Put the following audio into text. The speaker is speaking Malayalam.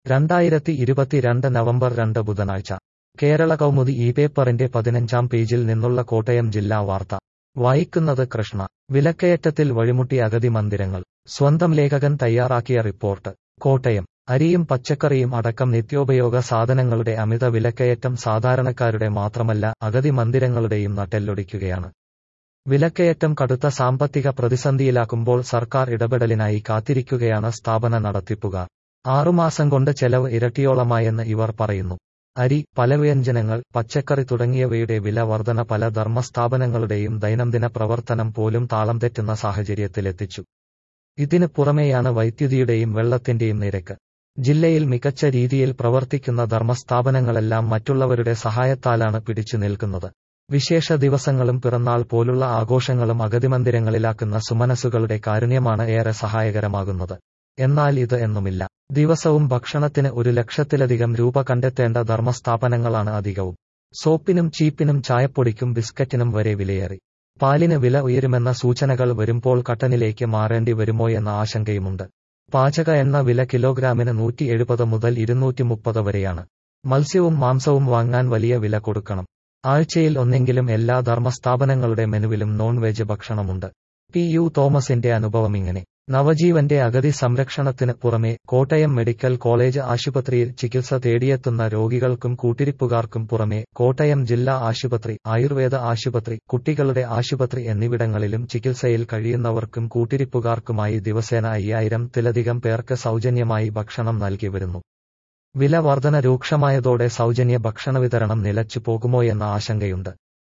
രണ്ടായിരത്തി ഇരുപത്തിരണ്ട് നവംബർ രണ്ട് ബുധനാഴ്ച കേരള കൗമുദി ഈ പേപ്പറിന്റെ പതിനഞ്ചാം പേജിൽ നിന്നുള്ള കോട്ടയം ജില്ലാ വാർത്ത വായിക്കുന്നത് കൃഷ്ണ വിലക്കയറ്റത്തിൽ വഴിമുട്ടി അഗതി മന്ദിരങ്ങൾ സ്വന്തം ലേഖകൻ തയ്യാറാക്കിയ റിപ്പോർട്ട് കോട്ടയം അരിയും പച്ചക്കറിയും അടക്കം നിത്യോപയോഗ സാധനങ്ങളുടെ അമിത വിലക്കയറ്റം സാധാരണക്കാരുടെ മാത്രമല്ല അഗതി മന്ദിരങ്ങളുടെയും നട്ടെല്ലൊടിക്കുകയാണ് വിലക്കയറ്റം കടുത്ത സാമ്പത്തിക പ്രതിസന്ധിയിലാക്കുമ്പോൾ സർക്കാർ ഇടപെടലിനായി കാത്തിരിക്കുകയാണ് സ്ഥാപന നടത്തിപ്പുകാർ ആറുമാസം കൊണ്ട് ചെലവ് ഇരട്ടിയോളമായെന്ന് ഇവർ പറയുന്നു അരി പലവ്യഞ്ജനങ്ങൾ പച്ചക്കറി തുടങ്ങിയവയുടെ വില വർധന പല ധർമ്മസ്ഥാപനങ്ങളുടെയും ദൈനംദിന പ്രവർത്തനം പോലും താളം തെറ്റുന്ന സാഹചര്യത്തിലെത്തിച്ചു ഇതിന് പുറമെയാണ് വൈദ്യുതിയുടെയും വെള്ളത്തിന്റെയും നിരക്ക് ജില്ലയിൽ മികച്ച രീതിയിൽ പ്രവർത്തിക്കുന്ന ധർമ്മസ്ഥാപനങ്ങളെല്ലാം മറ്റുള്ളവരുടെ സഹായത്താലാണ് പിടിച്ചു നിൽക്കുന്നത് വിശേഷ ദിവസങ്ങളും പിറന്നാൾ പോലുള്ള ആഘോഷങ്ങളും അഗതിമന്ദിരങ്ങളിലാക്കുന്ന സുമനസുകളുടെ കാരുണ്യമാണ് ഏറെ സഹായകരമാകുന്നത് എന്നാൽ ഇത് എന്നുമില്ല ദിവസവും ഭക്ഷണത്തിന് ഒരു ലക്ഷത്തിലധികം രൂപ കണ്ടെത്തേണ്ട ധർമ്മസ്ഥാപനങ്ങളാണ് അധികവും സോപ്പിനും ചീപ്പിനും ചായപ്പൊടിക്കും ബിസ്ക്കറ്റിനും വരെ വിലയേറി പാലിന് വില ഉയരുമെന്ന സൂചനകൾ വരുമ്പോൾ കട്ടനിലേക്ക് മാറേണ്ടി വരുമോയെന്ന ആശങ്കയുമുണ്ട് പാചക എണ്ണ വില കിലോഗ്രാമിന് നൂറ്റി എഴുപത് മുതൽ ഇരുന്നൂറ്റി മുപ്പത് വരെയാണ് മത്സ്യവും മാംസവും വാങ്ങാൻ വലിയ വില കൊടുക്കണം ആഴ്ചയിൽ ഒന്നെങ്കിലും എല്ലാ ധർമ്മസ്ഥാപനങ്ങളുടെ മെനുവിലും നോൺ വെജ് ഭക്ഷണമുണ്ട് പി യു തോമസിന്റെ അനുഭവം ഇങ്ങനെ നവജീവന്റെ അഗതി സംരക്ഷണത്തിന് പുറമെ കോട്ടയം മെഡിക്കൽ കോളേജ് ആശുപത്രിയിൽ ചികിത്സ തേടിയെത്തുന്ന രോഗികൾക്കും കൂട്ടിരിപ്പുകാർക്കും പുറമെ കോട്ടയം ജില്ലാ ആശുപത്രി ആയുർവേദ ആശുപത്രി കുട്ടികളുടെ ആശുപത്രി എന്നിവിടങ്ങളിലും ചികിത്സയിൽ കഴിയുന്നവർക്കും കൂട്ടിരിപ്പുകാർക്കുമായി ദിവസേന അയ്യായിരത്തിലധികം പേർക്ക് സൗജന്യമായി ഭക്ഷണം നൽകി വരുന്നു വില വർധന രൂക്ഷമായതോടെ സൗജന്യ ഭക്ഷണ വിതരണം നിലച്ചു പോകുമോയെന്ന ആശങ്കയുണ്ട്